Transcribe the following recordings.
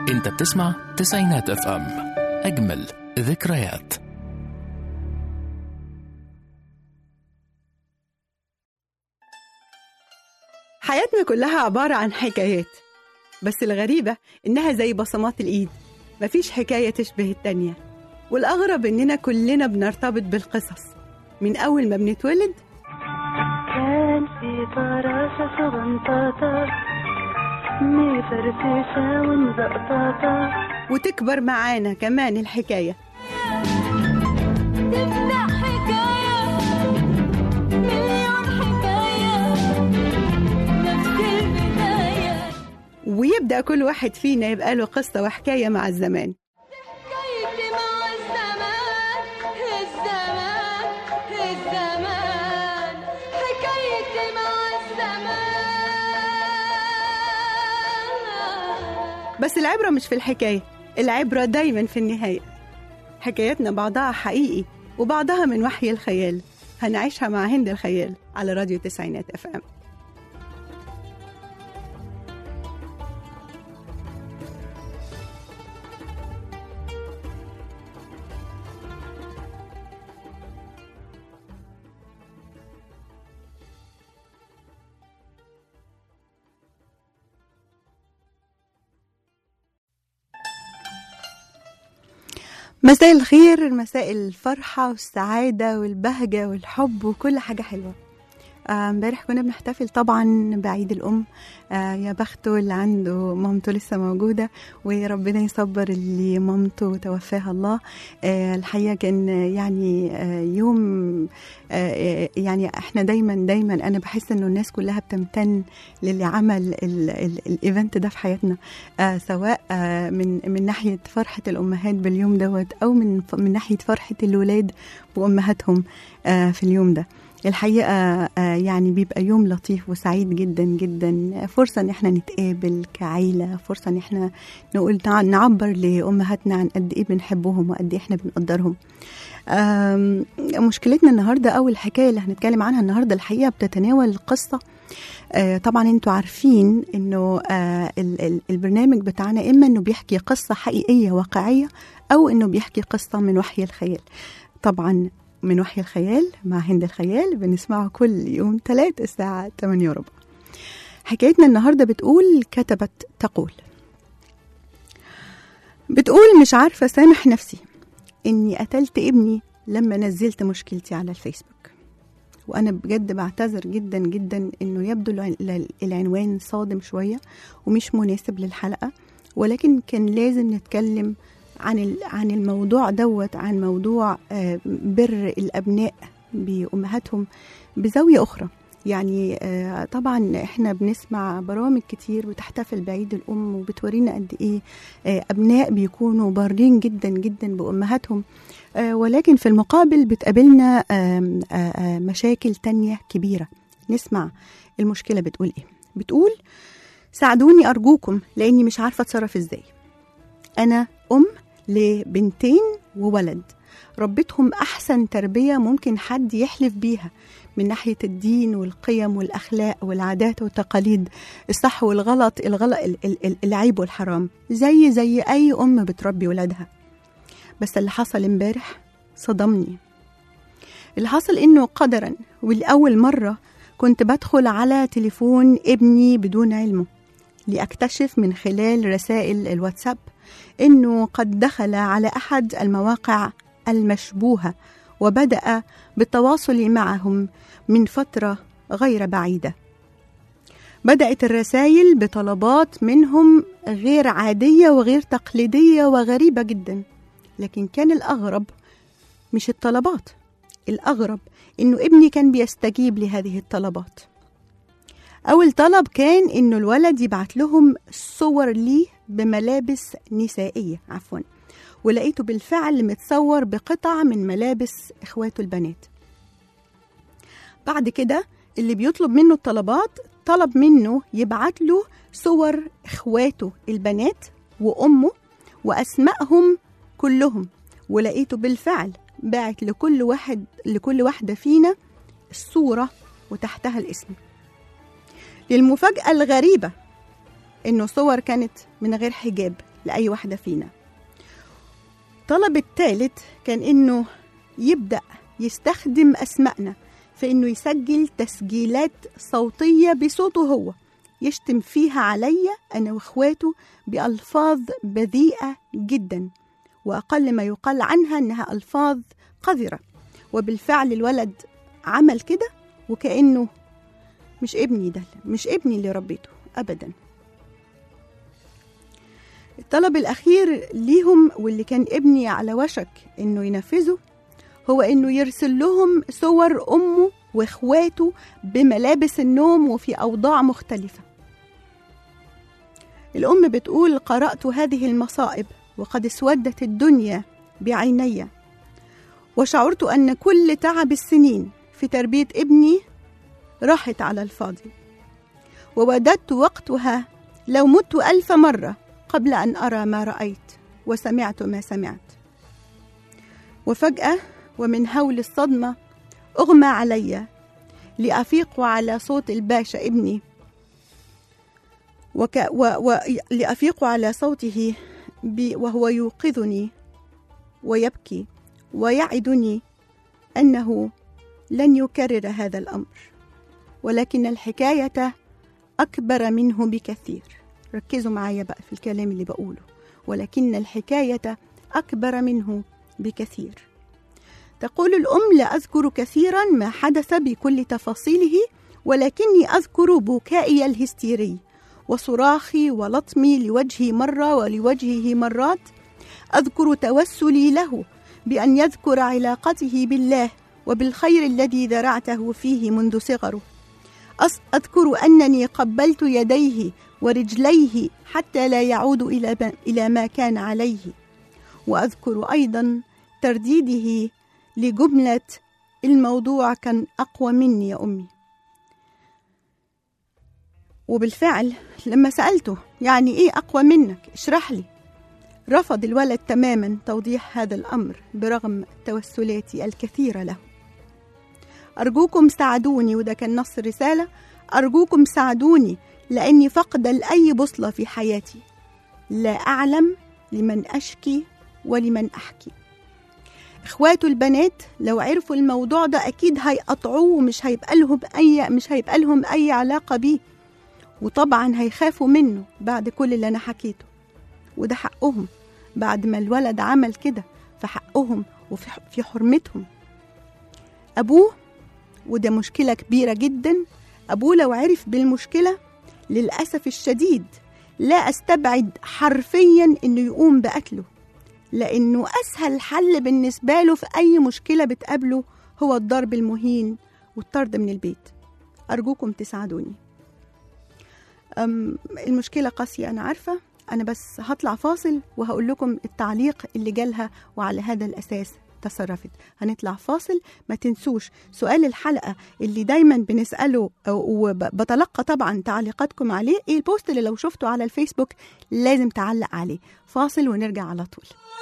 انت بتسمع تسعينات اف ام اجمل ذكريات حياتنا كلها عبارة عن حكايات بس الغريبة إنها زي بصمات الإيد مفيش حكاية تشبه التانية والأغرب إننا كلنا بنرتبط بالقصص من أول ما بنتولد كان في فراشة صغنطاطة مفرفشة ومزقطاطة وتكبر معانا كمان الحكاية تبدأ حكاية مليون حكاية نفس البداية ويبدأ كل واحد فينا يبقى له قصة وحكاية مع الزمان حكايتي مع الزمان الزمان الزمان حكايتي مع الزمان بس العبرة مش في الحكاية العبرة دايما في النهاية حكاياتنا بعضها حقيقي وبعضها من وحي الخيال هنعيشها مع هند الخيال على راديو تسعينات اف ام مساء الخير مساء الفرحة والسعادة والبهجة والحب وكل حاجة حلوة آه، امبارح كنا بنحتفل طبعا بعيد الأم آه، يا بخته اللي عنده مامته لسه موجودة وربنا يصبر اللي مامته توفاها الله آه، الحقيقة كان يعني آه، يوم آه، آه، يعني احنا دايما دايما انا بحس انه الناس كلها بتمتن للي عمل ال- ال- الايفنت ده في حياتنا آه سواء آه من من ناحيه فرحه الامهات باليوم دوت او من ف- من ناحيه فرحه الولاد بامهاتهم آه في اليوم ده الحقيقه آه يعني بيبقى يوم لطيف وسعيد جدا جدا فرصه ان احنا نتقابل كعيله فرصه ان احنا نقول نع- نعبر لامهاتنا عن قد ايه بنحبهم وقد ايه احنا بنقدرهم آم، مشكلتنا النهارده او الحكايه اللي هنتكلم عنها النهارده الحقيقه بتتناول قصه آه، طبعا انتوا عارفين انه آه، ال- ال- البرنامج بتاعنا اما انه بيحكي قصه حقيقيه واقعيه او انه بيحكي قصه من وحي الخيال طبعا من وحي الخيال مع هند الخيال بنسمعه كل يوم ثلاث الساعة 8 وربع حكايتنا النهاردة بتقول كتبت تقول بتقول مش عارفة سامح نفسي إني قتلت ابني لما نزلت مشكلتي على الفيسبوك وأنا بجد بعتذر جدا جدا إنه يبدو الع- العنوان صادم شوية ومش مناسب للحلقة ولكن كان لازم نتكلم عن ال- عن الموضوع دوت عن موضوع آه، بر الأبناء بأمهاتهم بزاوية أخرى يعني آه، طبعا احنا بنسمع برامج كتير بتحتفل بعيد الأم وبتورينا قد إيه آه، أبناء بيكونوا بارين جدا جدا بأمهاتهم آه، ولكن في المقابل بتقابلنا آم، آه، آه، مشاكل تانية كبيرة نسمع المشكلة بتقول إيه بتقول ساعدوني أرجوكم لأني مش عارفة أتصرف إزاي أنا أم لبنتين وولد ربيتهم أحسن تربية ممكن حد يحلف بيها من ناحية الدين والقيم والأخلاق والعادات والتقاليد الصح والغلط الغلط ال- ال- ال- العيب والحرام زي زي أي أم بتربي ولادها بس اللي حصل امبارح صدمني اللي حصل إنه قدرا والأول مرة كنت بدخل على تليفون ابني بدون علمه لأكتشف من خلال رسائل الواتساب إنه قد دخل على أحد المواقع المشبوهة وبدأ بالتواصل معهم من فترة غير بعيدة بدأت الرسائل بطلبات منهم غير عادية وغير تقليدية وغريبة جدا لكن كان الأغرب مش الطلبات الأغرب إنه ابني كان بيستجيب لهذه الطلبات أول طلب كان إنه الولد يبعت لهم صور ليه بملابس نسائية عفوا ولقيته بالفعل متصور بقطع من ملابس إخواته البنات بعد كده اللي بيطلب منه الطلبات طلب منه يبعت له صور إخواته البنات وأمه وأسمائهم كلهم ولقيته بالفعل باعت لكل واحد لكل واحدة فينا الصورة وتحتها الاسم للمفاجأة الغريبة إنه صور كانت من غير حجاب لأي واحدة فينا الطلب الثالث كان إنه يبدأ يستخدم أسمائنا في إنه يسجل تسجيلات صوتية بصوته هو يشتم فيها عليا أنا وإخواته بألفاظ بذيئة جدا وأقل ما يقال عنها إنها ألفاظ قذرة وبالفعل الولد عمل كده وكأنه مش ابني ده مش ابني اللي ربيته أبدا الطلب الأخير ليهم واللي كان ابني على وشك إنه ينفذه هو إنه يرسل لهم صور أمه وإخواته بملابس النوم وفي أوضاع مختلفة الأم بتقول قرأت هذه المصائب وقد اسودت الدنيا بعيني وشعرت أن كل تعب السنين في تربية ابني راحت على الفاضي ووددت وقتها لو مت ألف مرة قبل أن أرى ما رأيت وسمعت ما سمعت وفجأة ومن هول الصدمة أغمى علي لأفيق على صوت الباشا ابني وك و و لأفيق على صوته بي وهو يوقظني ويبكي ويعدني أنه لن يكرر هذا الأمر ولكن الحكاية أكبر منه بكثير ركزوا معايا بقى في الكلام اللي بقوله ولكن الحكاية أكبر منه بكثير تقول الأم لا أذكر كثيرا ما حدث بكل تفاصيله ولكني أذكر بكائي الهستيري وصراخي ولطمي لوجهي مرة ولوجهه مرات أذكر توسلي له بأن يذكر علاقته بالله وبالخير الذي ذرعته فيه منذ صغره أص- أذكر أنني قبلت يديه ورجليه حتى لا يعود إلى ما, إلى ما كان عليه وأذكر أيضا ترديده لجملة الموضوع كان أقوى مني يا أمي وبالفعل لما سألته يعني إيه أقوى منك اشرح لي رفض الولد تماما توضيح هذا الأمر برغم توسلاتي الكثيرة له أرجوكم ساعدوني وده كان نص الرسالة أرجوكم ساعدوني لأني فقد لأي بوصلة في حياتي لا أعلم لمن أشكي ولمن أحكي إخواته البنات لو عرفوا الموضوع ده أكيد هيقطعوه ومش هيبقى لهم أي مش هيبقى لهم أي علاقة بيه وطبعا هيخافوا منه بعد كل اللي أنا حكيته وده حقهم بعد ما الولد عمل كده فحقهم وفي في حرمتهم أبوه وده مشكلة كبيرة جدا أبوه لو عرف بالمشكلة للأسف الشديد لا أستبعد حرفيا إنه يقوم بقتله لأنه أسهل حل بالنسبة له في أي مشكلة بتقابله هو الضرب المهين والطرد من البيت أرجوكم تساعدوني أم المشكلة قاسية أنا عارفة أنا بس هطلع فاصل وهقول لكم التعليق اللي جالها وعلى هذا الأساس تصرفت هنطلع فاصل ما تنسوش سؤال الحلقة اللي دايما بنسأله وبتلقى طبعا تعليقاتكم عليه ايه البوست اللي لو شفته على الفيسبوك لازم تعلق عليه فاصل ونرجع على طول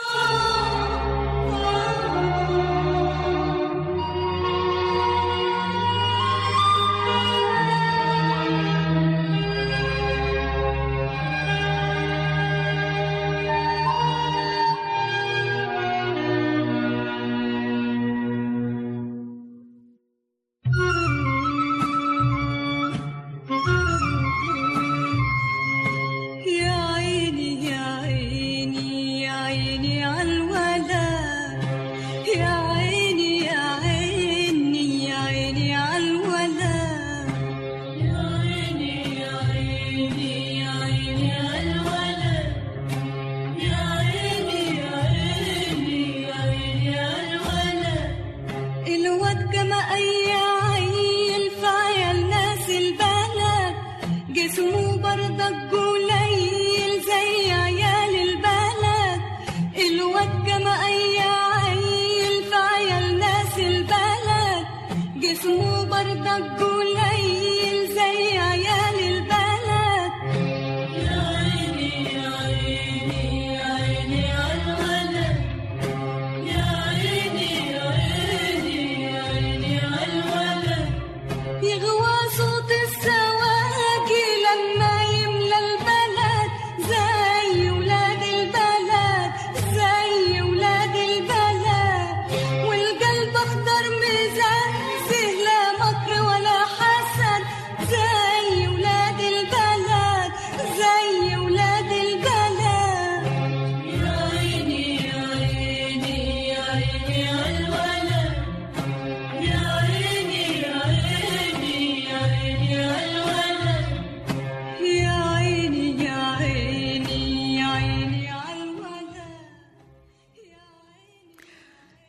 يا عيني يا عيني يا عيني عالولد يا عيني يا عيني يا عيني عالولد يا عيني يا عيني يا عيني عالولد يا عيني يا عيني يا عيني عالولد الواد كما اي عيل في عيال ناس البلد جسمه برضك قليل زي عيال البلد الواد كما اي عيل في عيال ناس البلد جسمه برضك قليل زي عيال البلد يا عيني يا عيني يا عيني عالولد يا عيني يا عيني يا عيني عالولد يغوى صوت السواقي لما يملى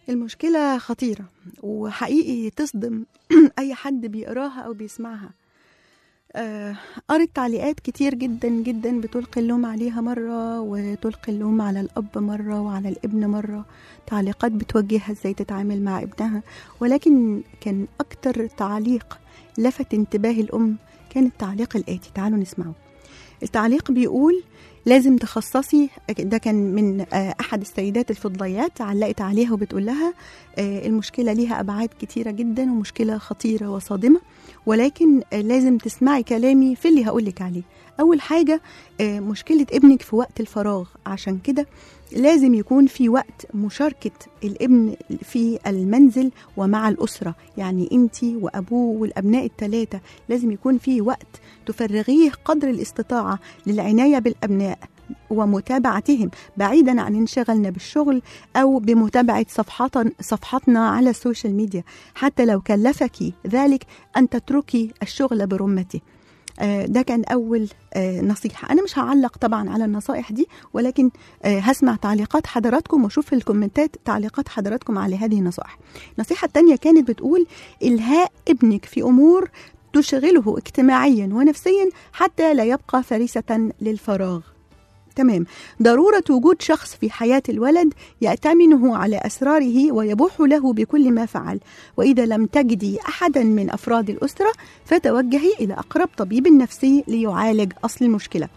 المشكلة خطيرة وحقيقي تصدم أي حد بيقراها أو بيسمعها آه، قريت تعليقات كتير جدا جدا بتلقي اللوم عليها مرة وتلقي اللوم على الأب مرة وعلى الابن مرة تعليقات بتوجهها ازاي تتعامل مع ابنها ولكن كان أكتر تعليق لفت انتباه الأم كان التعليق الآتي تعالوا نسمعه التعليق بيقول لازم تخصصي ده كان من آه، احد السيدات الفضليات علقت عليها وبتقول لها آه، المشكله ليها ابعاد كتيره جدا ومشكله خطيره وصادمه ولكن آه، لازم تسمعي كلامي في اللي هقولك عليه اول حاجه آه، مشكله ابنك في وقت الفراغ عشان كده لازم يكون في وقت مشاركة الابن في المنزل ومع الأسرة يعني أنت وأبوه والأبناء الثلاثة لازم يكون في وقت تفرغيه قدر الاستطاعة للعناية بالأبناء ومتابعتهم بعيدا عن انشغلنا بالشغل او بمتابعه صفحات صفحاتنا على السوشيال ميديا حتى لو كلفك ذلك ان تتركي الشغل برمته آه، ده كان اول آه، نصيحه انا مش هعلق طبعا على النصائح دي ولكن آه، هسمع تعليقات حضراتكم واشوف في الكومنتات تعليقات حضراتكم على هذه النصائح النصيحه الثانيه كانت بتقول الهاء ابنك في امور تشغله اجتماعيا ونفسيا حتى لا يبقى فريسه للفراغ تمام ضرورة وجود شخص في حياة الولد يأتمنه على أسراره ويبوح له بكل ما فعل وإذا لم تجدي أحدا من أفراد الأسرة فتوجهي إلى أقرب طبيب نفسي ليعالج أصل المشكلة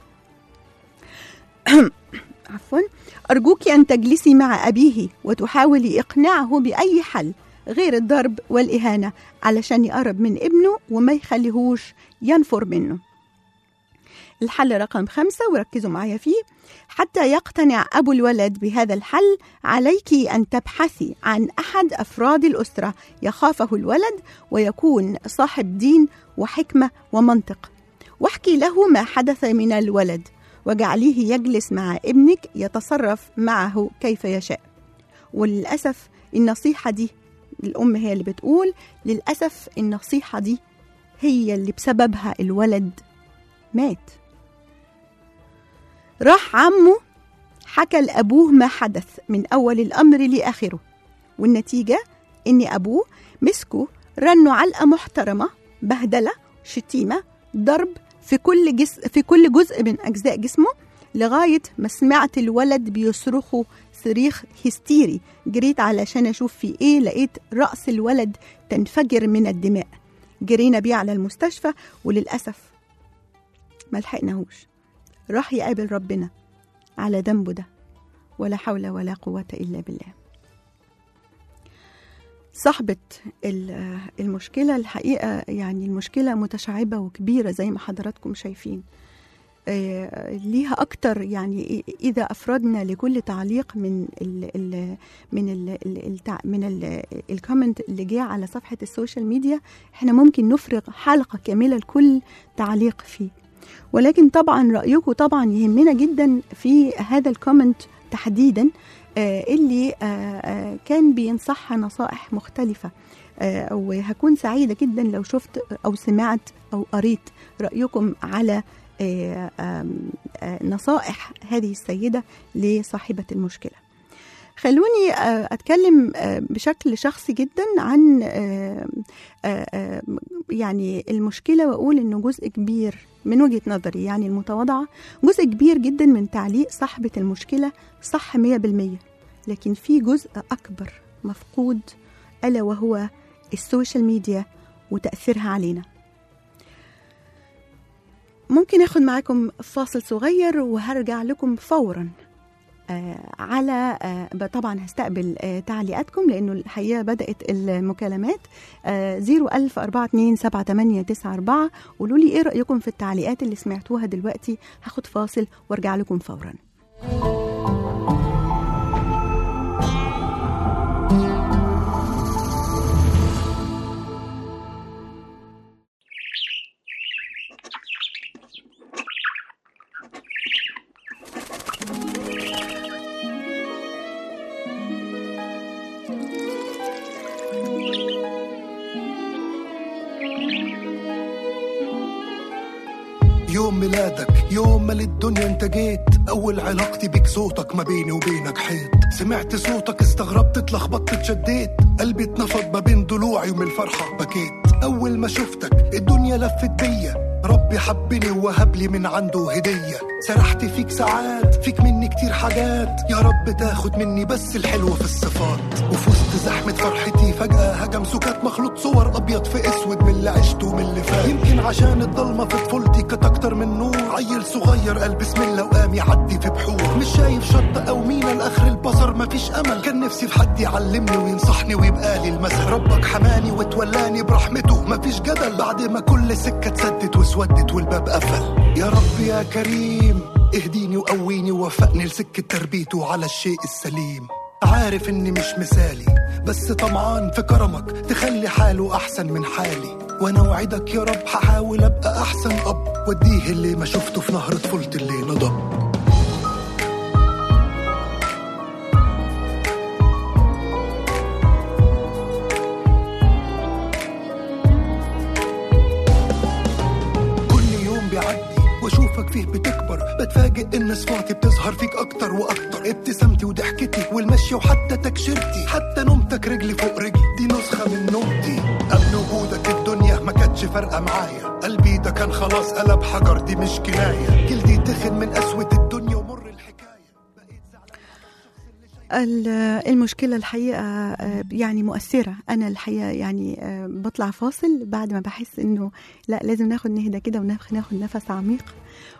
عفوا أرجوك أن تجلسي مع أبيه وتحاولي إقناعه بأي حل غير الضرب والإهانة علشان يقرب من ابنه وما يخليهوش ينفر منه الحل رقم خمسة وركزوا معايا فيه حتى يقتنع أبو الولد بهذا الحل عليك أن تبحثي عن أحد أفراد الأسرة يخافه الولد ويكون صاحب دين وحكمة ومنطق واحكي له ما حدث من الولد وجعليه يجلس مع ابنك يتصرف معه كيف يشاء وللأسف النصيحة دي الأم هي اللي بتقول للأسف النصيحة دي هي اللي بسببها الولد مات راح عمه حكى لأبوه ما حدث من أول الأمر لآخره والنتيجة إن أبوه مسكه رنه علقة محترمة بهدلة شتيمة ضرب في كل جس في كل جزء من أجزاء جسمه لغاية ما سمعت الولد بيصرخه صريخ هستيري جريت علشان أشوف في إيه لقيت رأس الولد تنفجر من الدماء جرينا بيه على المستشفى وللأسف ما لحقناهوش راح يقابل ربنا على ذنبه ده ولا حول ولا قوة إلا بالله صاحبة ال- المشكلة الحقيقة يعني المشكلة متشعبة وكبيرة زي ما حضراتكم شايفين آه، ليها أكتر يعني إ- إذا أفردنا لكل تعليق من ال ال من ال ال التع- من ال الكومنت اللي جه على صفحة السوشيال ميديا احنا ممكن نفرغ حلقة كاملة لكل تعليق فيه ولكن طبعا رأيكم طبعا يهمنا جدا في هذا الكومنت تحديدا آه، اللي آه، آه، كان بينصحها نصائح مختلفة آه، وهكون سعيدة جدا لو شفت أو سمعت أو قريت رأيكم على آه، آم، آه، نصائح هذه السيدة لصاحبة المشكلة خلوني آه، أتكلم آه، بشكل شخصي جدا عن آه، آه، آه، يعني المشكلة وأقول إنه جزء كبير من وجهة نظري يعني المتواضعة جزء كبير جدا من تعليق صاحبة المشكلة صح 100% لكن في جزء أكبر مفقود ألا وهو السوشيال ميديا وتأثيرها علينا ممكن اخد معاكم فاصل صغير وهرجع لكم فورا آه على آه طبعا هستقبل آه تعليقاتكم لانه الحقيقه بدات المكالمات آه 010427894 قولوا لي ايه رايكم في التعليقات اللي سمعتوها دلوقتي هاخد فاصل وارجع لكم فورا يوم ميلادك يوم ما للدنيا انت جيت اول علاقتي بيك صوتك ما بيني وبينك حيط سمعت صوتك استغربت اتلخبطت اتشديت قلبي اتنفض ما بين ضلوعي ومن الفرحة بكيت اول ما شفتك الدنيا لفت بيا ربي حبني ووهب لي من عنده هدية سرحت فيك ساعات فيك مني كتير حاجات يا رب تاخد مني بس الحلوة في الصفات وفي وسط زحمة فرحتي فجأة هجم سكات مخلوط صور أبيض في أسود من اللي عشته ومن اللي فات يمكن عشان الضلمة في طفولتي كانت أكتر من نور عيل صغير قال بسم الله وقام يعدي في بحور مش شايف شط أو مينا لآخر البصر مفيش أمل كان نفسي في حد يعلمني وينصحني ويبقى لي المثل ربك حماني وتولاني برحمته مفيش جدل بعد ما كل سكة اتسدت واسودت والباب قفل يا رب يا كريم اهديني وقويني ووفقني لسكة تربيته على الشيء السليم عارف اني مش مثالي بس طمعان في كرمك تخلي حاله احسن من حالي وانا وعدك يا رب هحاول ابقى احسن اب واديه اللي ما شفته في نهر طفولتي اللي نضب كل يوم بيعدي واشوفك فيه بتكبر بتفاجئ ان صفاتي بتظهر فيك اكتر واكتر ابتسامتي وضحكتي والمشي وحتى تكشيرتي حتى نومتك رجلي فوق رجلي دي نسخه من نومتي قبل وجودك الدنيا ما كانتش فارقه معايا قلبي ده كان خلاص قلب حجر دي مش كنايه جلدي تخن من قسوه الدنيا ومر الحكايه بقيت زعلان ال- المشكلة الحقيقة آه، يعني مؤثرة أنا الحقيقة يعني آه، بطلع فاصل بعد ما بحس إنه لا لازم ناخد نهدى كده وناخد ناخد نفس عميق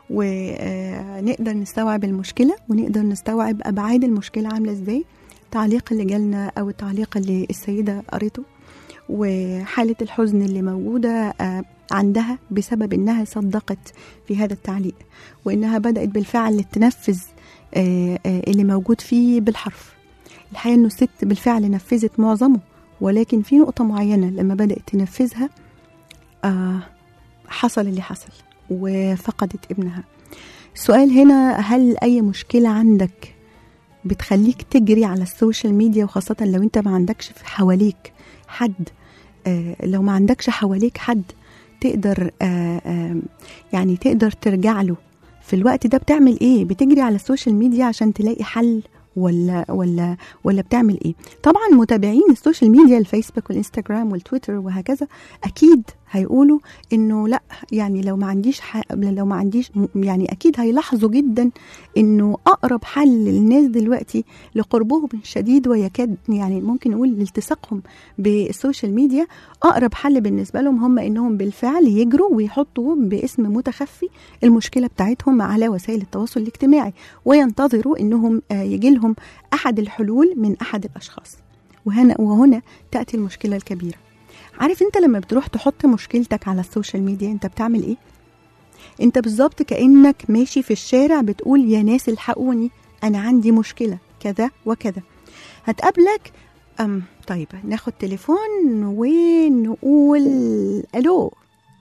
ونقدر نستوعب المشكلة ونقدر نستوعب أبعاد المشكلة عاملة إزاي التعليق اللي جالنا أو التعليق اللي السيدة قريته وحالة الحزن اللي موجودة آه، عندها بسبب إنها صدقت في هذا التعليق وإنها بدأت بالفعل تنفذ آه، آه، اللي موجود فيه بالحرف الحقيقة إنه الست بالفعل نفذت معظمه ولكن في نقطة معينة لما بدأت تنفذها آه حصل اللي حصل وفقدت ابنها السؤال هنا هل أي مشكلة عندك بتخليك تجري على السوشيال ميديا وخاصة لو انت ما عندكش في حواليك حد آه لو ما عندكش حواليك حد تقدر آه آه يعني تقدر ترجع له في الوقت ده بتعمل ايه بتجري على السوشيال ميديا عشان تلاقي حل ولا ولا ولا بتعمل ايه طبعا متابعين السوشيال ميديا الفيسبوك والانستغرام والتويتر وهكذا اكيد هيقولوا انه لا يعني لو ما عنديش ح... لو ما عنديش يعني اكيد هيلاحظوا جدا انه اقرب حل للناس دلوقتي لقربهم الشديد ويكاد يعني ممكن نقول لالتصاقهم بالسوشيال ميديا اقرب حل بالنسبه لهم هم انهم بالفعل يجروا ويحطوا باسم متخفي المشكله بتاعتهم على وسائل التواصل الاجتماعي وينتظروا انهم يجي لهم احد الحلول من احد الاشخاص وهنا وهنا تاتي المشكله الكبيره عارف انت لما بتروح تحط مشكلتك على السوشيال ميديا انت بتعمل ايه انت بالظبط كانك ماشي في الشارع بتقول يا ناس الحقوني انا عندي مشكله كذا وكذا هتقابلك أم طيب ناخد تليفون ونقول الو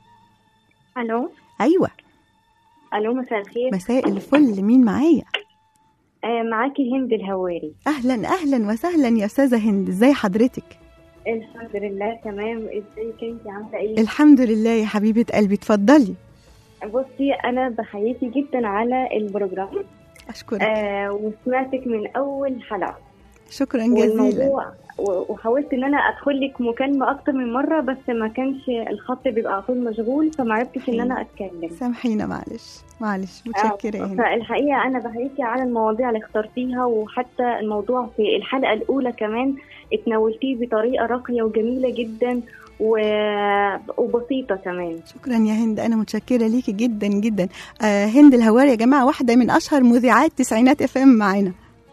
الو ايوه الو مساء الخير مساء الفل مين معايا آه معاكي هند الهواري اهلا اهلا وسهلا يا استاذه هند ازاي حضرتك الحمد لله تمام ازيك انت عامله ايه الحمد لله يا حبيبه قلبي اتفضلي بصي انا بحييكي جدا على البروجرام اشكرك آه وسمعتك من اول حلقه شكرا جزيلا والموضوع و- وحاولت ان انا ادخل لك مكالمه اكتر من مره بس ما كانش الخط بيبقى على طول مشغول فما عرفتش ان انا اتكلم سامحينا معلش معلش متشكره يا آه، هند فالحقيقه انا بحييكي على المواضيع اللي اخترتيها وحتى الموضوع في الحلقه الاولى كمان اتناولتيه بطريقه راقيه وجميله جدا و... وبسيطه كمان شكرا يا هند انا متشكره ليكي جدا جدا آه هند الهواري يا جماعه واحده من اشهر مذيعات تسعينات اف ام معانا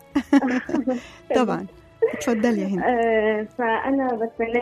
طبعا اتفضلي يا هند آه فانا بتمنى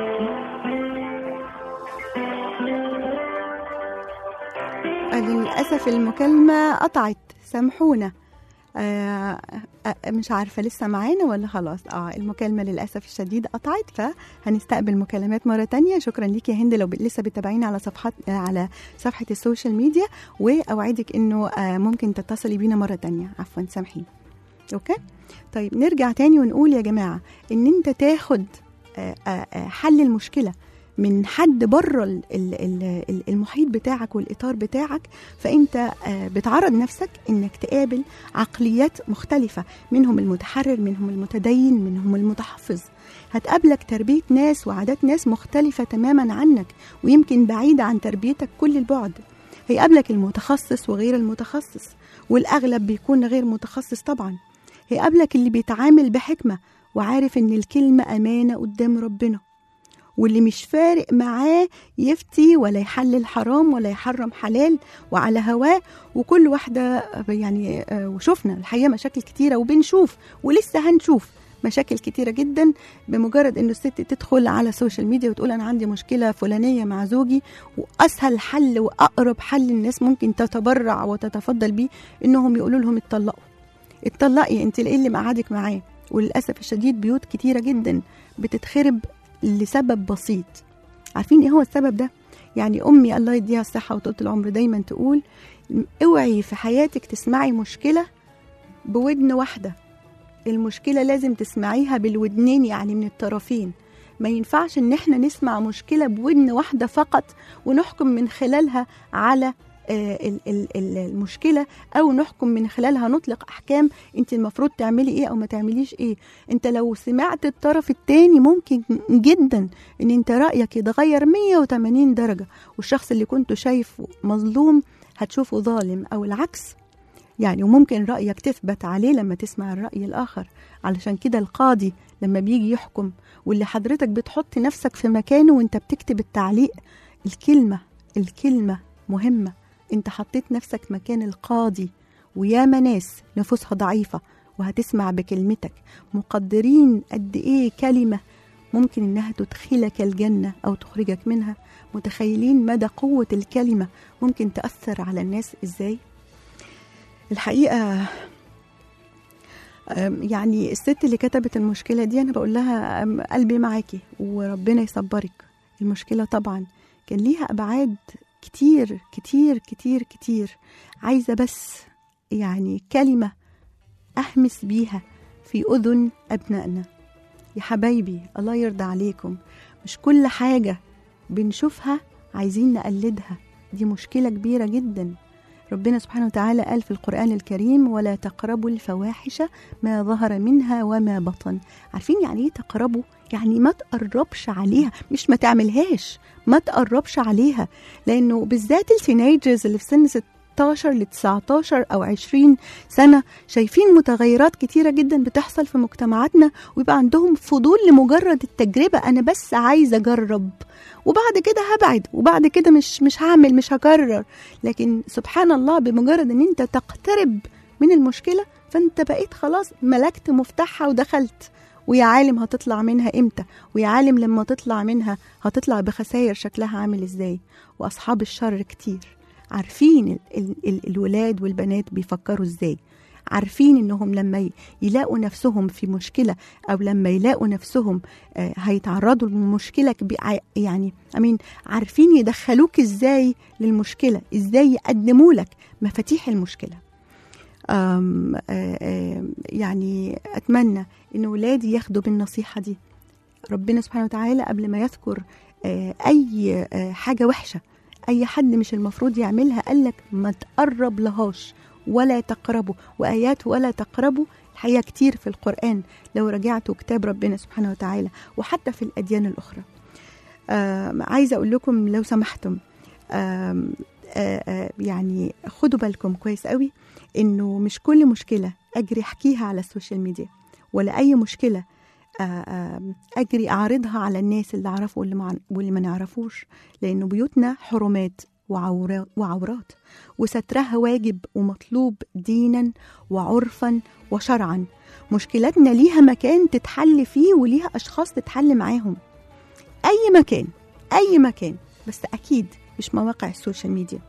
آه، للاسف المكالمه قطعت سامحونا آه آه مش عارفه لسه معانا ولا خلاص اه المكالمه للاسف الشديد قطعت فهنستقبل مكالمات مره تانية شكرا ليك يا هند لو ب- لسه بتتابعينا على صفحات آه، على صفحه السوشيال ميديا واوعدك انه آه ممكن تتصلي بينا مره تانية عفوا سامحيني اوكي طيب نرجع تاني ونقول يا جماعه ان انت تاخد آه، آه، آه، حل المشكله من حد بره ال- ال- ال- ال- المحيط بتاعك والاطار بتاعك فانت آه، بتعرض نفسك انك تقابل عقليات مختلفه منهم المتحرر منهم المتدين منهم المتحفظ هتقابلك تربيه ناس وعادات ناس مختلفه تماما عنك ويمكن بعيده عن تربيتك كل البعد هيقابلك المتخصص وغير المتخصص والاغلب بيكون غير متخصص طبعا هيقابلك اللي بيتعامل بحكمه وعارف ان الكلمه امانه قدام ربنا واللي مش فارق معاه يفتي ولا يحلل حرام ولا يحرم حلال وعلى هواه وكل واحدة يعني آه، وشفنا الحقيقة مشاكل كتيرة وبنشوف ولسه هنشوف مشاكل كتيرة جدا بمجرد انه الست تدخل على السوشيال ميديا وتقول انا عندي مشكلة فلانية مع زوجي واسهل حل واقرب حل الناس ممكن تتبرع وتتفضل بيه انهم يقولوا لهم اتطلقوا اتطلقي انت ايه اللي مقعدك معاه وللاسف الشديد بيوت كتيرة جدا بتتخرب لسبب بسيط عارفين ايه هو السبب ده يعني امي الله يديها الصحه وطولة العمر دايما تقول اوعي في حياتك تسمعي مشكله بودن واحده المشكله لازم تسمعيها بالودنين يعني من الطرفين ما ينفعش ان احنا نسمع مشكله بودن واحده فقط ونحكم من خلالها على آه، ال- ال- ال- المشكله او نحكم من خلالها نطلق احكام انت المفروض تعملي ايه او ما تعمليش ايه انت لو سمعت الطرف التاني ممكن جدا ان انت رايك يتغير 180 درجه والشخص اللي كنت شايفه مظلوم هتشوفه ظالم او العكس يعني وممكن رايك تثبت عليه لما تسمع الراي الاخر علشان كده القاضي لما بيجي يحكم واللي حضرتك بتحط نفسك في مكانه وانت بتكتب التعليق الكلمه الكلمه مهمه انت حطيت نفسك مكان القاضي وياما ناس نفوسها ضعيفه وهتسمع بكلمتك مقدرين قد ايه كلمه ممكن انها تدخلك الجنه او تخرجك منها متخيلين مدى قوه الكلمه ممكن تاثر على الناس ازاي الحقيقه أم، يعني الست اللي كتبت المشكله دي انا بقول لها أم، قلبي معاكي وربنا يصبرك المشكله طبعا كان ليها ابعاد كتير كتير كتير كتير عايزه بس يعني كلمه اهمس بيها في اذن ابنائنا يا حبايبي الله يرضى عليكم مش كل حاجه بنشوفها عايزين نقلدها دي مشكله كبيره جدا ربنا سبحانه وتعالى قال في القرآن الكريم ولا تقربوا الفواحش ما ظهر منها وما بطن عارفين يعني ايه تقربوا يعني ما تقربش عليها مش ما تعملهاش ما تقربش عليها لانه بالذات التينيجرز اللي في سن 16 ل 19 او 20 سنه شايفين متغيرات كتيره جدا بتحصل في مجتمعاتنا ويبقى عندهم فضول لمجرد التجربه انا بس عايزه اجرب وبعد كده هبعد وبعد كده مش مش هعمل مش هكرر لكن سبحان الله بمجرد ان انت تقترب من المشكله فانت بقيت خلاص ملكت مفتاحها ودخلت ويا عالم هتطلع منها امتى ويا عالم لما تطلع منها هتطلع بخسائر شكلها عامل ازاي واصحاب الشر كتير عارفين ال ال ال الولاد والبنات بيفكروا ازاي عارفين انهم لما ي- يلاقوا نفسهم في مشكله او لما يلاقوا نفسهم آه، هيتعرضوا لمشكله كبي- يعني امين عارفين يدخلوك ازاي للمشكله ازاي يقدموا لك مفاتيح المشكله أم آه، آه، يعني اتمنى ان ولادي ياخدوا بالنصيحه دي ربنا سبحانه وتعالى قبل ما يذكر آه، اي آه، حاجه وحشه اي حد مش المفروض يعملها قالك ما تقرب لهاش ولا تقربوا وايات ولا تقربوا الحقيقه كتير في القران لو رجعتوا كتاب ربنا سبحانه وتعالى وحتى في الاديان الاخرى آم، عايزه اقول لكم لو سمحتم آم، آه، آه، يعني خدوا بالكم كويس قوي انه مش كل مشكله اجري احكيها على السوشيال ميديا ولا اي مشكله آه، آه، اجري اعرضها على الناس اللي اعرفه واللي ما واللي ما نعرفوش لانه بيوتنا حرمات وعورا- وعورات وسترها واجب ومطلوب دينا وعرفا وشرعا مشكلاتنا ليها مكان تتحل فيه وليها اشخاص تتحل معاهم اي مكان اي مكان بس اكيد مش مواقع السوشيال ميديا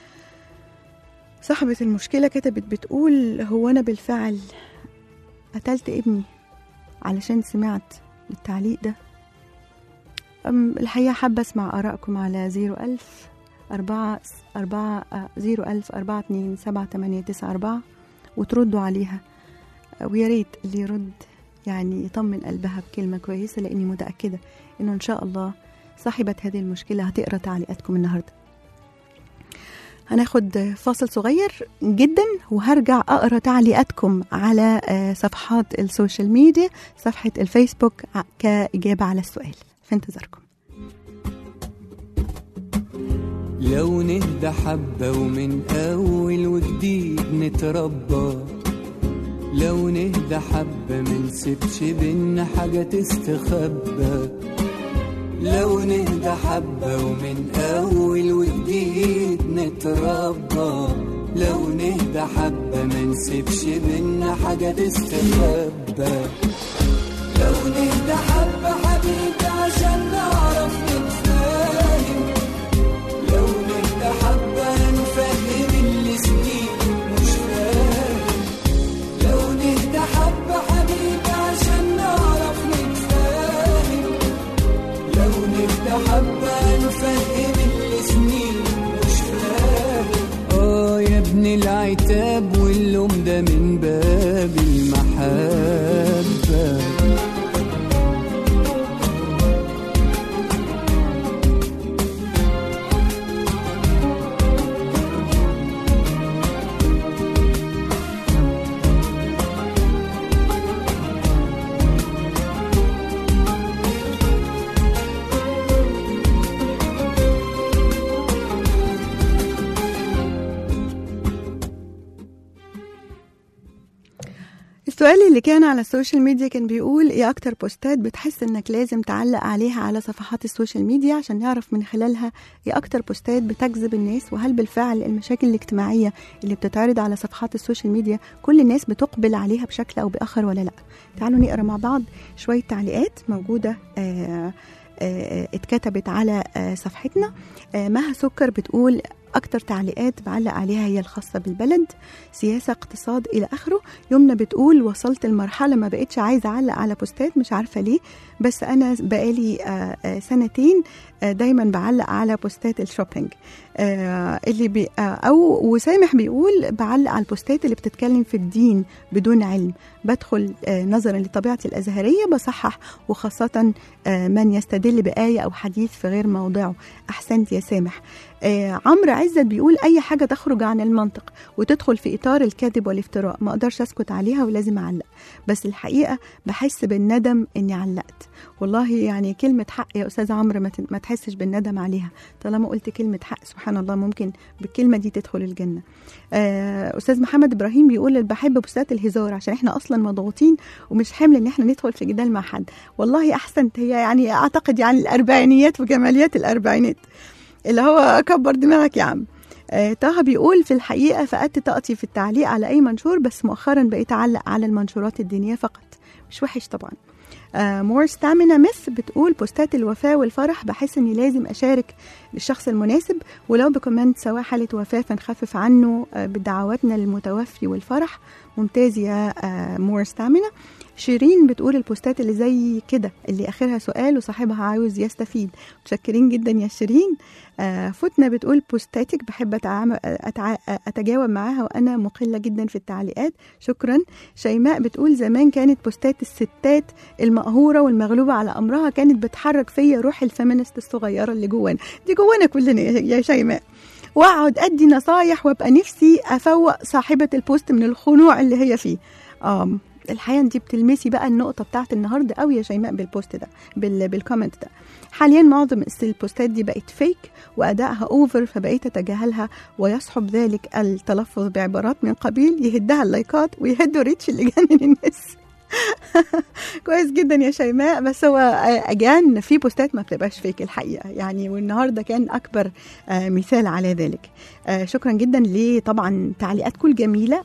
صاحبة المشكلة كتبت بتقول هو أنا بالفعل قتلت ابني علشان سمعت التعليق ده أم الحقيقة حابة أسمع آرائكم على زيرو ألف أربعة أربعة آه، زيرو ألف أربعة اتنين سبعة تمانية تسعة أربعة وتردوا عليها آه، ويا ريت اللي يرد يعني يطمن قلبها بكلمة كويسة لأني متأكدة إنه إن شاء الله صاحبة هذه المشكلة هتقرأ تعليقاتكم النهاردة هناخد فاصل صغير جدا وهرجع أقرأ تعليقاتكم على آه، صفحات السوشيال ميديا صفحة الفيسبوك ع- كإجابة على السؤال في انتظاركم لو نهدى حبة ومن أول وجديد نتربى لو نهدى حبة منسيبش بينا حاجة تستخبى لو نهدى حبة ومن أول وجديد نتربى لو نهدى حبة منسيبش بينا حاجة تستخبى لو نهدى حبة حبيبي عشان نعرف نتفاهم لو نهدى حبة نفهم اللي سنين مش فاهم لو نهدى حبة حبيبي عشان نعرف نتفاهم لو نهدى حبة نفهم اللي سنين مش فاهم اه يا ابن العتاب واللوم ده من باب المحبه السؤال اللي كان على السوشيال ميديا كان بيقول ايه اكتر بوستات بتحس انك لازم تعلق عليها على صفحات السوشيال ميديا عشان نعرف من خلالها ايه اكتر بوستات بتجذب الناس وهل بالفعل المشاكل الاجتماعية اللي بتتعرض على صفحات السوشيال ميديا كل الناس بتقبل عليها بشكل او باخر ولا لا تعالوا نقرا مع بعض شوية تعليقات موجودة آه آه، اتكتبت على آه، صفحتنا آه، مها سكر بتقول أكتر تعليقات بعلق عليها هي الخاصة بالبلد سياسة اقتصاد إلى آخره يمنى بتقول وصلت المرحلة ما بقتش عايزة أعلق على بوستات مش عارفة ليه بس أنا بقالي آه، آه، سنتين آه، دايما بعلق على بوستات الشوبينج آه، اللي بي آه، أو وسامح بيقول بعلق على البوستات اللي بتتكلم في الدين بدون علم بدخل آه، نظرا لطبيعتي الأزهرية بصحح وخاصة آه، من يستدل بآية أو حديث في غير موضعه أحسنت يا سامح آه، عمرو عزت بيقول أي حاجة تخرج عن المنطق وتدخل في إطار الكذب والافتراء ما أقدرش أسكت عليها ولازم أعلق بس الحقيقة بحس بالندم إني علقت والله يعني كلمة حق يا أستاذ عمرو ما ت- ما تحسش بالندم عليها طالما قلت كلمة حق سبحان الله ممكن بالكلمة دي تدخل الجنة آه، أستاذ محمد إبراهيم بيقول اللي بحب بوستات الهزار عشان إحنا أصلا مضغوطين ومش حمل إن إحنا ندخل في جدال مع حد والله أحسنت هي يعني أعتقد يعني الأربعينيات وجماليات الأربعينات اللي هو كبر دماغك يا عم آه، طه بيقول في الحقيقة فقدت طاقتي في التعليق على أي منشور بس مؤخرا بقيت أعلق على المنشورات الدينية فقط مش وحش طبعا مور ستامينا مس بتقول بوستات الوفاة والفرح بحس اني لازم اشارك للشخص المناسب ولو بكومنت سواء حالة وفاة فنخفف عنه آه، بدعواتنا للمتوفي والفرح ممتاز يا مور ستامينا شيرين بتقول البوستات اللي زي كده اللي اخرها سؤال وصاحبها عاوز يستفيد متشكرين جدا يا شيرين آه، فتنة بتقول بوستاتك بحب أتعام- أتع... اتجاوب معاها وانا مقله جدا في التعليقات شكرا شيماء بتقول زمان كانت بوستات الستات المقهوره والمغلوبه على امرها كانت بتحرك فيا روح الفيمينست الصغيره اللي جوانا دي جوانا كلنا يا شيماء واقعد ادي نصايح وابقى نفسي افوق صاحبه البوست من الخنوع اللي هي فيه اه الحقيقه انت بتلمسي بقى النقطه بتاعت النهارده قوي يا شيماء بالبوست ده بال... بالكومنت ده حاليا معظم البوستات دي بقت فيك وادائها اوفر فبقيت اتجاهلها ويصحب ذلك التلفظ بعبارات من قبيل يهدها اللايكات ويهدوا ريتش اللي جنن الناس كويس جدا يا شيماء بس هو اجان في بوستات ما بتبقاش فيك الحقيقه يعني والنهارده كان اكبر آه، مثال على ذلك آه، شكرا جدا لطبعا تعليقاتكم الجميله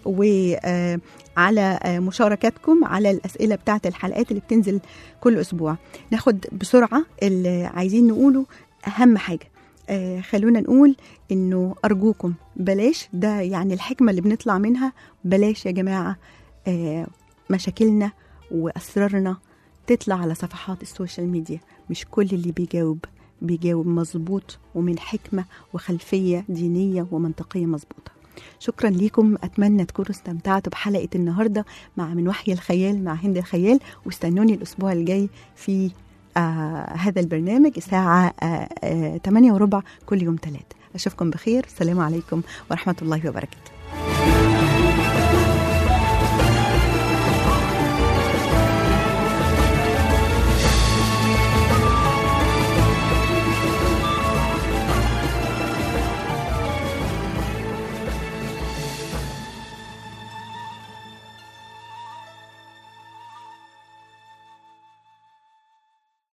وعلى مشاركاتكم على الاسئله بتاعت الحلقات اللي بتنزل كل اسبوع ناخد بسرعه اللي عايزين نقوله اهم حاجه آه، خلونا نقول انه ارجوكم بلاش ده يعني الحكمه اللي بنطلع منها بلاش يا جماعه آه، مشاكلنا واسرارنا تطلع على صفحات السوشيال ميديا مش كل اللي بيجاوب بيجاوب مظبوط ومن حكمه وخلفيه دينيه ومنطقيه مظبوطه شكرا ليكم اتمنى تكونوا استمتعتوا بحلقه النهارده مع من وحي الخيال مع هند الخيال واستنوني الاسبوع الجاي في آه هذا البرنامج الساعة آه آه 8 وربع كل يوم ثلاث أشوفكم بخير السلام عليكم ورحمة الله وبركاته